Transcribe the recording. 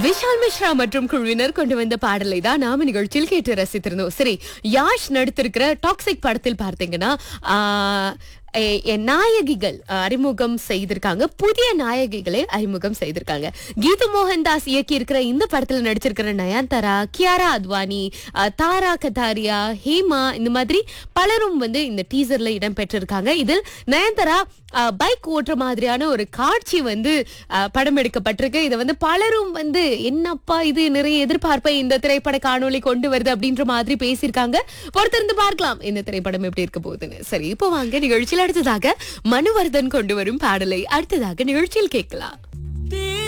விஷால் மிஸ்ரா மற்றும் குழுவினர் கொண்டு வந்த பாடலை தான் நாம நிகழ்ச்சியில் கேட்டு ரசித்திருந்தோம் சரி யாஷ் நடித்திருக்கிற டாக்ஸிக் படத்தில் பார்த்தீங்கன்னா ஆஹ், எ- எ- நாயகிகள் அஹ், அறிமுகம் செய்திருக்காங்க புதிய நாயகிகளை அறிமுகம் செய்திருக்காங்க கீது மோகன்தாஸ் இயக்கி இருக்கிற இந்த படத்துல நடிச்சிருக்கிற நயன்தாரா கியாரா அத்வானி அஹ், தாரா கதாரியா ஹேமா இந்த மாதிரி பலரும் வந்து இந்த டீசர்ல இடம் பெற்றிருக்காங்க இதில் நயன்தாரா பைக் ஓட்டுற மாதிரியான ஒரு காட்சி வந்து அஹ், படம் எடுக்கப்பட்டிருக்கு இதை வந்து பலரும் வந்து என்னப்பா இது நிறைய எதிர்பார்ப்பை இந்த திரைப்பட காணொளி கொண்டு வருது அப்படின்ற மாதிரி பேசியிருக்காங்க பொறுத்திருந்து பார்க்கலாம் இந்த திரைப்படம் எப்படி இருக்க போகுதுன்னு சரி இப்போ வாங்க நிகழ்ச்சியில் அடுத்ததாக மனுவர்தன் கொண்டு வரும் பாடலை அடுத்ததாக நிகழ்ச்சியில் கேட்கலாம்